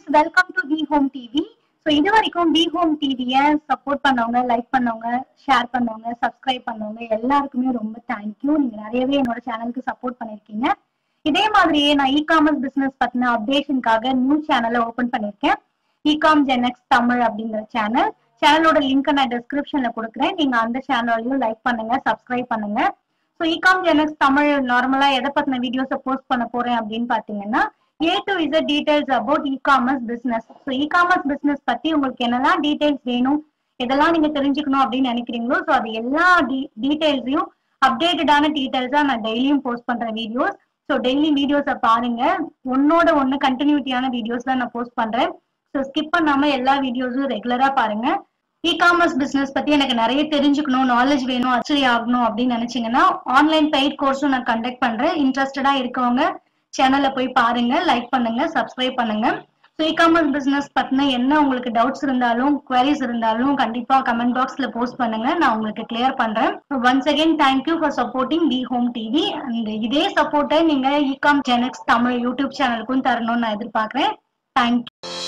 friends welcome to we home TV so இது வரைக்கும் we home டிவியை சப்போர்ட் பண்ணவங்க லைக் பண்ணவங்க ஷேர் பண்ணவங்க சப்ஸ்கிரைப் பண்ணவங்க எல்லாருக்குமே ரொம்ப தேங்க்யூ நீங்க நிறையவே என்னோட சேனலுக்கு சப்போர்ட் பண்ணிருக்கீங்க இதே மாதிரியே நான் இ காமர்ஸ் பிசினஸ் பத்தின அப்டேஷனுக்காக நியூ சேனலை ஓபன் பண்ணிருக்கேன் இகாம் ஜெனெக்ஸ் தமிழ் அப்படிங்கிற சேனல் சேனலோட லிங்க் நான் டிஸ்கிரிப்ஷன்ல கொடுக்குறேன் நீங்க அந்த சேனலையும் லைக் பண்ணுங்க சப்ஸ்கிரைப் பண்ணுங்க ஸோ இகாம் ஜெனெக்ஸ் தமிழ் நார்மலா எதை பத்தின வீடியோஸை போஸ்ட் பண்ண போறேன் அப்படின்னு பாத்தீங்கன்னா A to Z details about e commerce business so e commerce business பத்தி உங்களுக்கு என்னெல்லாம் டீடைல்ஸ் வேணும் இதெல்லாம் நீங்க தெரிஞ்சுக்கணும் அப்படின்னு நினைக்கிறீங்களோ ஸோ அது எல்லா டீடைல்ஸையும் அப்டேட்டடான டீடைல்ஸா நான் டெய்லியும் போஸ்ட் பண்ற வீடியோஸ் ஸோ டெய்லி வீடியோஸை பாருங்க ஒன்னோட ஒன்னு கண்டினியூட்டியான வீடியோஸ் தான் நான் போஸ்ட் பண்றேன் ஸோ ஸ்கிப் பண்ணாம எல்லா வீடியோஸும் ரெகுலரா பாருங்க இ காமர்ஸ் பிசினஸ் பத்தி எனக்கு நிறைய தெரிஞ்சுக்கணும் நாலேஜ் வேணும் அச்சரி ஆகணும் அப்படின்னு நினைச்சீங்கன்னா ஆன்லைன் பெய்ட் கோர்ஸும் நான் கண்டக்ட் பண்றேன் இன்ட்ரெஸ்டடா இருக்கவங்க சேனல்ல போய் பாருங்க லைக் பண்ணுங்க சப்ஸ்கிரைப் பண்ணுங்க ஸோ இ காமர்ஸ் பிசினஸ் பத்தின என்ன உங்களுக்கு டவுட்ஸ் இருந்தாலும் குவரிஸ் இருந்தாலும் கண்டிப்பா கமெண்ட் பாக்ஸ்ல போஸ்ட் பண்ணுங்க நான் உங்களுக்கு கிளியர் பண்றேன் once again thank you for supporting we home TV and இதே சப்போர்ட்டை நீங்க இகாம் ஜெனக்ஸ் தமிழ் யூடியூப் சேனலுக்கும் தரணும்னு நான் எதிர்பார்க்கிறேன் தேங்க்யூ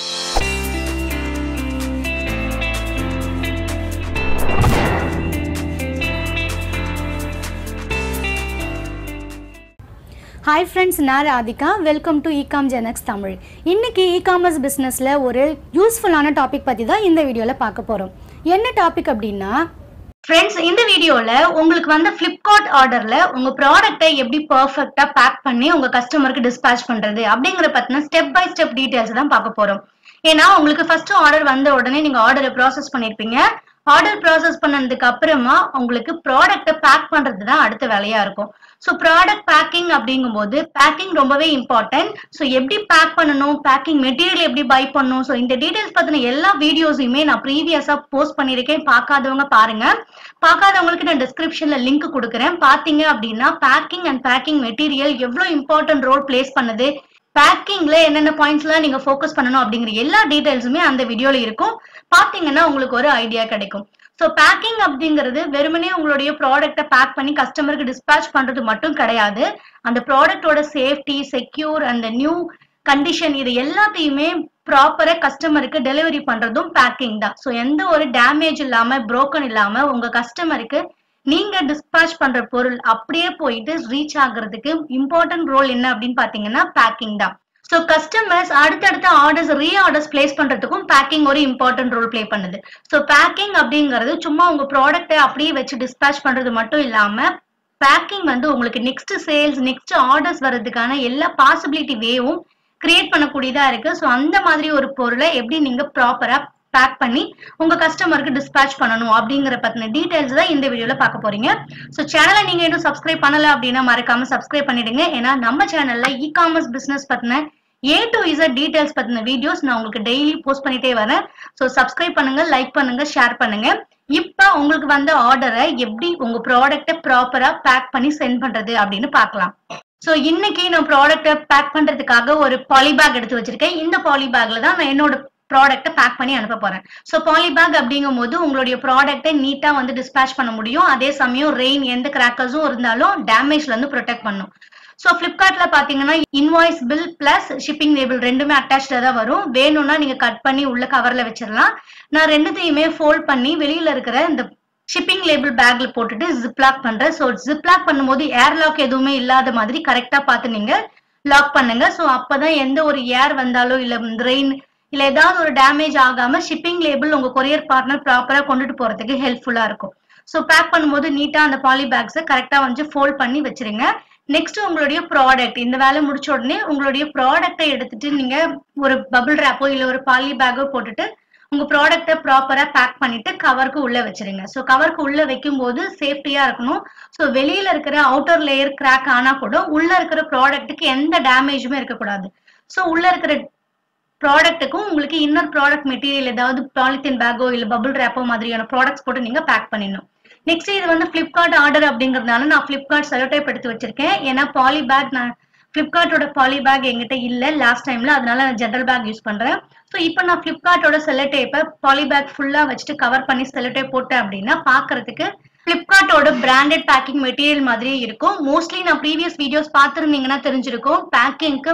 ஹாய் ஃப்ரெண்ட்ஸ் நான் Radhika welcome to ecom genex Tamil இன்னைக்கு இ காமர்ஸ் பிஸ்னஸில் ஒரு யூஸ்ஃபுல்லான டாபிக் பற்றி தான் இந்த வீடியோவில் பார்க்க போகிறோம் என்ன டாபிக் அப்படின்னா ஃப்ரெண்ட்ஸ் இந்த வீடியோல உங்களுக்கு வந்து ஃப்ளிப்கார்ட் ஆர்டர்ல உங்க ப்ராடக்ட்டை எப்படி பர்ஃபெக்ட்டா பேக் பண்ணி உங்க கஸ்டமருக்கு டிஸ்பேச் பண்றது அப்படிங்கிற பத்தின ஸ்டெப் பை ஸ்டெப் டீடைல்ஸ் தான் பார்க்க போறோம் ஏன்னா உங்களுக்கு ஃபர்ஸ்ட் ஆர்டர் வந்த உடனே நீங்க ஆர்டரை ப்ராசஸ் பண்ணிருப்பீங்க ஆர்டர் ப்ராசஸ் பண்ணதுக்கு அப்புறமா உங்களுக்கு ப்ராடக்ட்டை பேக் பண்றது தான் அடுத்த வேலையா இருக்கும் ஸோ ப்ராடக்ட் பேக்கிங் அப்படிங்கும்போது பேக்கிங் ரொம்பவே இம்பார்ட்டன்ட் ஸோ எப்படி பேக் பண்ணணும் பேக்கிங் மெட்டீரியல் எப்படி பை பண்ணணும் ஸோ இந்த டீடைல்ஸ் பத்தின எல்லா வீடியோஸையுமே நான் ப்ரீவியஸா போஸ்ட் பண்ணியிருக்கேன் பார்க்காதவங்க பாருங்க பார்க்காதவங்களுக்கு நான் டிஸ்கிரிப்ஷன்ல லிங்க் கொடுக்குறேன் பார்த்தீங்க அப்படின்னா பேக்கிங் அண்ட் பேக்கிங் மெட்டீரியல் எவ்வளோ இம்பார்ட்டன்ட் ரோல் பிளேஸ் பண்ணுது பேக்கிங்ல என்னென்ன பாயிண்ட்ஸ்லாம் நீங்க ஃபோக்கஸ் பண்ணணும் அப்படிங்கிற எல்லா டீடைல்ஸுமே அந்த வீடியோல இருக்கும் பாத்தீங்கன்னா உங்களுக்கு ஒரு ஐடியா கிடைக்கும் ஸோ பேக்கிங் அப்படிங்கிறது வெறுமனே உங்களுடைய ப்ராடக்ட்டை பேக் பண்ணி கஸ்டமருக்கு டிஸ்பேச் பண்றது மட்டும் கிடையாது அந்த ப்ராடக்டோட சேஃப்டி செக்யூர் அந்த நியூ கண்டிஷன் இது எல்லாத்தையுமே ப்ராப்பரா கஸ்டமருக்கு டெலிவரி பண்றதும் பேக்கிங் தான் ஸோ எந்த ஒரு டேமேஜ் இல்லாம புரோக்கன் இல்லாம உங்க கஸ்டமருக்கு நீங்க டிஸ்பேச் பண்ற பொருள் அப்படியே போயிட்டு ரீச் ஆகுறதுக்கு இம்பார்ட்டன்ட் ரோல் என்ன அப்படின்னு பாத்தீங்கன்னா பேக்கிங் தான் ஸோ கஸ்டமர்ஸ் அடுத்தடுத்த ஆர்டர்ஸ் ரீ ஆர்டர்ஸ் பிளேஸ் பண்றதுக்கும் பேக்கிங் ஒரு இம்பார்ட்டன்ட் ரோல் பிளே பண்ணுது ஸோ பேக்கிங் அப்படிங்கிறது சும்மா உங்க ப்ராடக்ட்டை அப்படியே வச்சு டிஸ்பேச் பண்றது மட்டும் இல்லாம பேக்கிங் வந்து உங்களுக்கு நெக்ஸ்ட் சேல்ஸ் நெக்ஸ்ட் ஆர்டர்ஸ் வர்றதுக்கான எல்லா பாசிபிலிட்டி வேவும் கிரியேட் பண்ணக்கூடியதா இருக்கு ஸோ அந்த மாதிரி ஒரு பொருளை எப்படி நீங்க ப்ராப்பரா பேக் பண்ணி உங்க கஸ்டமருக்கு டிஸ்பேச் பண்ணணும் அப்படிங்கிற பத்தின டீடைல்ஸ் தான் இந்த வீடியோல பார்க்க போறீங்க ஸோ சேனலை நீங்க இன்னும் சப்ஸ்கிரைப் பண்ணல அப்படின்னா மறக்காம சப்ஸ்கிரைப் பண்ணிடுங்க ஏன்னா நம்ம சேனல்ல இ காமர்ஸ் பிசினஸ் பத்தின ஏ டு இசட் டீடைல்ஸ் பத்தின வீடியோஸ் நான் உங்களுக்கு டெய்லி போஸ்ட் பண்ணிட்டே வரேன் ஸோ சப்ஸ்கிரைப் பண்ணுங்க லைக் பண்ணுங்க ஷேர் பண்ணுங்க இப்ப உங்களுக்கு வந்த ஆர்டரை எப்படி உங்க ப்ராடக்ட்டை ப்ராப்பரா பேக் பண்ணி சென்ட் பண்றது அப்படின்னு பார்க்கலாம் ஸோ இன்னைக்கு நான் ப்ராடக்ட்டை பேக் பண்றதுக்காக ஒரு பாலி பேக் எடுத்து வச்சிருக்கேன் இந்த பாலி பேக்ல தான் நான் என்னோட ப்ராடக்ட்டை பேக் பண்ணி அனுப்ப போறேன் ஸோ பாலி பேக் அப்படிங்கும் போது உங்களுடைய ப்ராடக்ட்டை நீட்டா வந்து டிஸ்பேச் பண்ண முடியும் அதே சமயம் ரெயின் எந்த கிராக்கர்ஸும் இருந்தாலும் டேமேஜ்ல இருந்து ப்ரொடெக்ட் பண்ணும் ஸோ ஃப்ளிப்கார்ட்ல பாத்தீங்கன்னா invoice bill plus shipping label ரெண்டுமே அட்டாச்சாக தான் வரும் வேணும்னா நீங்க கட் பண்ணி உள்ள கவர்ல வச்சிடலாம் நான் ரெண்டுத்தையுமே ஃபோல்ட் பண்ணி வெளியில இருக்கிற இந்த ஷிப்பிங் லேபிள் பேக்ல போட்டுட்டு ஜிப்லாக் பண்றேன் ஸோ ஜிப்லாக் பண்ணும்போது ஏர் லாக் எதுவுமே இல்லாத மாதிரி கரெக்டா பார்த்து நீங்க லாக் பண்ணுங்க ஸோ அப்பதான் எந்த ஒரு ஏர் வந்தாலோ இல்ல ரெயின் இல்ல ஏதாவது ஒரு டேமேஜ் ஆகாம ஷிப்பிங் லேபிள் உங்க கொரியர் பார்ட்னர் ப்ராப்பரா கொண்டுட்டு போறதுக்கு ஹெல்ப்ஃபுல்லா இருக்கும் ஸோ பேக் பண்ணும்போது நீட்டா அந்த பாலி பேக்ஸை கரெக்டா வந்து ஃபோல்ட் பண்ணி வச்சிருங்க நெக்ஸ்ட் உங்களுடைய ப்ராடக்ட் இந்த வேலை முடிச்ச உடனே உங்களுடைய ப்ராடக்ட்டை எடுத்துட்டு நீங்க ஒரு பபிள் ரேப்போ இல்ல ஒரு பாலி பேக்கோ போட்டுட்டு உங்க ப்ராடக்ட்டை ப்ராப்பரா பேக் பண்ணிட்டு கவருக்கு உள்ள வச்சிருங்க ஸோ கவருக்கு உள்ள வைக்கும் போது சேஃப்டியா இருக்கணும் ஸோ வெளியில இருக்கிற அவுட்டர் லேயர் கிராக் ஆனா கூட உள்ள இருக்கிற ப்ராடக்ட்டுக்கு எந்த டேமேஜுமே இருக்கக்கூடாது ஸோ உள்ள இருக்கிற ப்ராடக்ட்டுக்கும் உங்களுக்கு இன்னர் ப்ராடக்ட் மெட்டீரியல் ஏதாவது பாலித்தீன் பேக்கோ இல்ல பபிள் ரேப்போ மாதிரியான ப்ராடக்ட்ஸ் போட்டு நீங்க பேக் பண்ணிடணும் நெக்ஸ்ட் இது வந்து பிளிப்கார்ட் ஆர்டர் அப்படிங்கறதுனால நான் பிளிப்கார்ட் செலோடைப் எடுத்து வச்சிருக்கேன் ஏன்னா பாலி பேக் நான் பிளிப்கார்ட்டோட பாலி பேக் எங்கிட்ட இல்ல லாஸ்ட் டைம்ல அதனால நான் ஜென்ரல் பேக் யூஸ் பண்றேன் ஸோ இப்போ நான் பிளிப்கார்ட்டோட செல்லோடேப்பை பாலி பேக் ஃபுல்லா வச்சுட்டு கவர் பண்ணி செல்லோடேப் போட்டேன் அப்படின்னா பாக்குறதுக்கு பிளிப்கார்ட்டோட பிராண்டட் பேக்கிங் மெட்டீரியல் மாதிரியே இருக்கும் மோஸ்ட்லி நான் ப்ரீவியஸ் வீடியோஸ் பார்த்துருந்தீங்கன்னா தெரிஞ்சிருக்கும் பேக்கிங்க்கு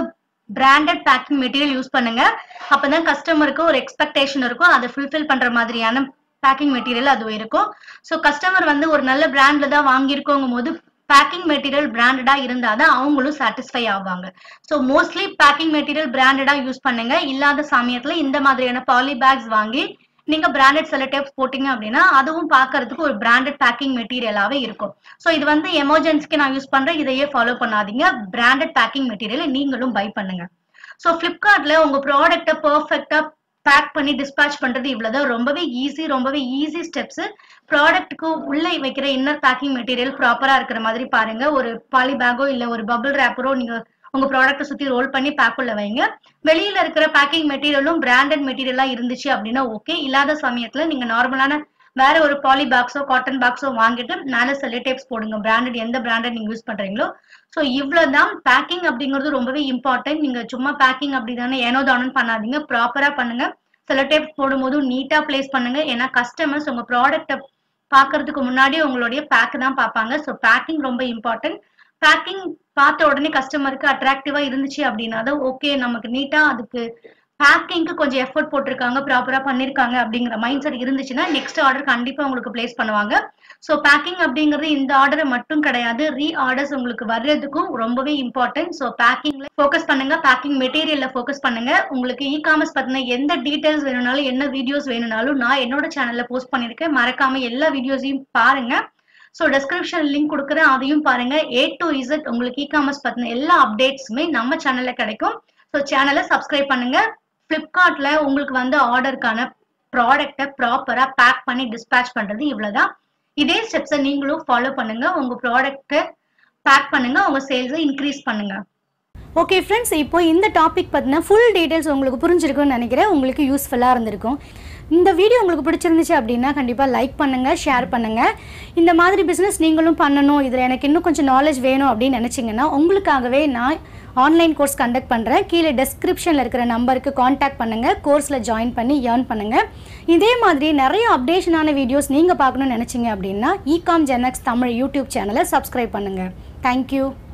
பிராண்டட் பேக்கிங் மெட்டீரியல் யூஸ் பண்ணுங்க அப்பதான் கஸ்டமருக்கு ஒரு எக்ஸ்பெக்டேஷன் இருக்கும் அதை ஃபுல்ஃபில் பண்ற மாதிரியான பேக்கிங் மெட்டீரியல் அது இருக்கும் ஸோ கஸ்டமர் வந்து ஒரு நல்ல பிராண்ட்ல தான் வாங்கியிருக்கோங்கும் போது பேக்கிங் மெட்டீரியல் பிராண்டடா இருந்தாதான் அவங்களும் சாட்டிஸ்ஃபை ஆவாங்க ஸோ மோஸ்ட்லி பேக்கிங் மெட்டீரியல் பிராண்டடா யூஸ் பண்ணுங்க இல்லாத சமயத்துல இந்த மாதிரியான பாலி பேக்ஸ் வாங்கி நீங்க பிராண்டட் செலோடேப்ஸ் போட்டீங்க அப்படின்னா அதுவும் பார்க்கிறதுக்கு ஒரு பிராண்டட் பேக்கிங் மெட்டீரியலாவே இருக்கும் ஸோ இது வந்து எமர்ஜென்சிக்கு நான் யூஸ் பண்றேன் இதையே ஃபாலோ பண்ணாதீங்க பிராண்டட் பேக்கிங் மெட்டீரியலை நீங்களும் பை பண்ணுங்க ஸோ ஃப்ளிப்கார்ட்ல உங்க ப்ராடக்ட்டை பர்ஃபெக்டா பேக் பண்ணி டிஸ்பேச் பண்றது இவ்வளவுதான் ரொம்பவே ஈஸி ரொம்பவே ஈஸி ஸ்டெப்ஸ் ப்ராடக்ட்டுக்கு உள்ள வைக்கிற இன்னர் பேக்கிங் மெட்டீரியல் ப்ராப்பரா இருக்கிற மாதிரி பாருங்க ஒரு பாலி பேக்கோ இல்ல ஒரு பபிள் ரேப்பரோ நீங்க உங்க ப்ராடக்ட்டை சுத்தி ரோல் பண்ணி பேக் உள்ள வைங்க வெளியில இருக்கிற பேக்கிங் மெட்டீரியலும் பிராண்டட் மெட்டீரியலா இருந்துச்சு அப்படின்னா ஓகே இல்லாத சமயத்துல நீங்க நார்மலான வேற ஒரு பாலி பாக்ஸோ காட்டன் பாக்ஸோ வாங்கிட்டு மேல செல்லோடேப்ஸ் போடுங்க பிராண்டட் எந்த பிராண்டட் நீங்க யூஸ் பண்றீங்களோ ஸோ இவ்வளவுதான் பேக்கிங் அப்படிங்கிறது ரொம்பவே இம்பார்ட்டன்ட் நீங்க சும்மா பேக்கிங் அப்படிதானே ஏனோ தானோன்னு பண்ணாதீங்க ப்ராப்பரா பண்ணுங்க செல்லோடேப்ஸ் போடும்போது நீட்டா பிளேஸ் பண்ணுங்க ஏன்னா கஸ்டமர்ஸ் உங்க ப்ராடக்ட்டை பார்க்கறதுக்கு முன்னாடி உங்களுடைய பேக் தான் பார்ப்பாங்க ஸோ பேக்கிங் ரொம்ப இம்பார்ட்டன்ட் பேக்கிங் பார்த்த உடனே கஸ்டமருக்கு அட்ராக்டிவா இருந்துச்சு அப்படின்னா தான் ஓகே நமக்கு நீட்டா அதுக்கு பேக்கிங்க்கு கொஞ்சம் எஃபர்ட் போட்டிருக்காங்க ப்ராப்பரா பண்ணிருக்காங்க அப்படிங்கிற மைண்ட் செட் இருந்துச்சுன்னா நெக்ஸ்ட் ஆர்டர் கண்டிப்பா உங்களுக்கு பிளேஸ் பண்ணுவாங்க ஸோ பேக்கிங் அப்படிங்கிறது இந்த ஆர்டர் மட்டும் கிடையாது ரீ ஆர்டர்ஸ் உங்களுக்கு வர்றதுக்கும் ரொம்பவே இம்பார்ட்டன்ட் ஸோ பேக்கிங்ல ஃபோக்கஸ் பண்ணுங்க பேக்கிங் மெட்டீரியல்ல ஃபோக்கஸ் பண்ணுங்க உங்களுக்கு இ காமர்ஸ் பத்தின எந்த டீடைல்ஸ் வேணும்னாலும் என்ன வீடியோஸ் வேணும்னாலும் நான் என்னோட சேனல்ல போஸ்ட் பண்ணிருக்கேன் மறக்காம எல்லா வீடியோஸையும் பாருங்க ஸோ டெஸ்கிரிப்ஷன் லிங்க் கொடுக்குறேன் அதையும் பாருங்க ஏ டு இசட் உங்களுக்கு இ காமர்ஸ் பத்தின எல்லா அப்டேட்ஸுமே நம்ம சேனல்ல கிடைக்கும் ஸோ சேனலை சப்ஸ்கிரைப் பண்ணுங்க ஃப்ளிப்கார்ட்ல உங்களுக்கு வந்து ஆர்டருக்கான ப்ராடக்டை ப்ராப்பரா பேக் பண்ணி டிஸ்பேச் பண்றது இவ்வளவுதான் இதே ஸ்டெப்ஸை நீங்களும் ஃபாலோ பண்ணுங்க உங்க ப்ராடக்ட்டை பேக் பண்ணுங்க உங்க சேல்ஸை இன்க்ரீஸ் பண்ணுங்க ஓகே ஃப்ரெண்ட்ஸ் இப்போ இந்த டாபிக் பற்றின ஃபுல் டீட்டெயில்ஸ் உங்களுக்கு புரிஞ்சிருக்கும்னு நினைக்கிறேன் உங்களுக்கு யூஸ்ஃபுல்லாக இருந்திருக்கும் இந்த வீடியோ உங்களுக்கு பிடிச்சிருந்துச்சு அப்படின்னா கண்டிப்பாக லைக் பண்ணுங்கள் ஷேர் பண்ணுங்கள் இந்த மாதிரி பிஸ்னஸ் நீங்களும் பண்ணணும் இதில் எனக்கு இன்னும் கொஞ்சம் நாலேஜ் வேணும் அப்படின்னு நினச்சிங்கன்னா உங்களுக்காகவே நான் ஆன்லைன் கோர்ஸ் கண்டக்ட் பண்ணுறேன் கீழே டெஸ்கிரிப்ஷனில் இருக்கிற நம்பருக்கு காண்டாக்ட் பண்ணுங்கள் கோர்ஸில் ஜாயின் பண்ணி ஏர்ன் பண்ணுங்கள் இதே மாதிரி நிறைய அப்டேஷனான வீடியோஸ் நீங்கள் பார்க்கணும்னு நினச்சிங்க அப்படின்னா இகாம் ஜெனக்ஸ் தமிழ் யூடியூப் சேனலை சப்ஸ்கிரைப் பண்ணுங்கள் தேங்க்யூ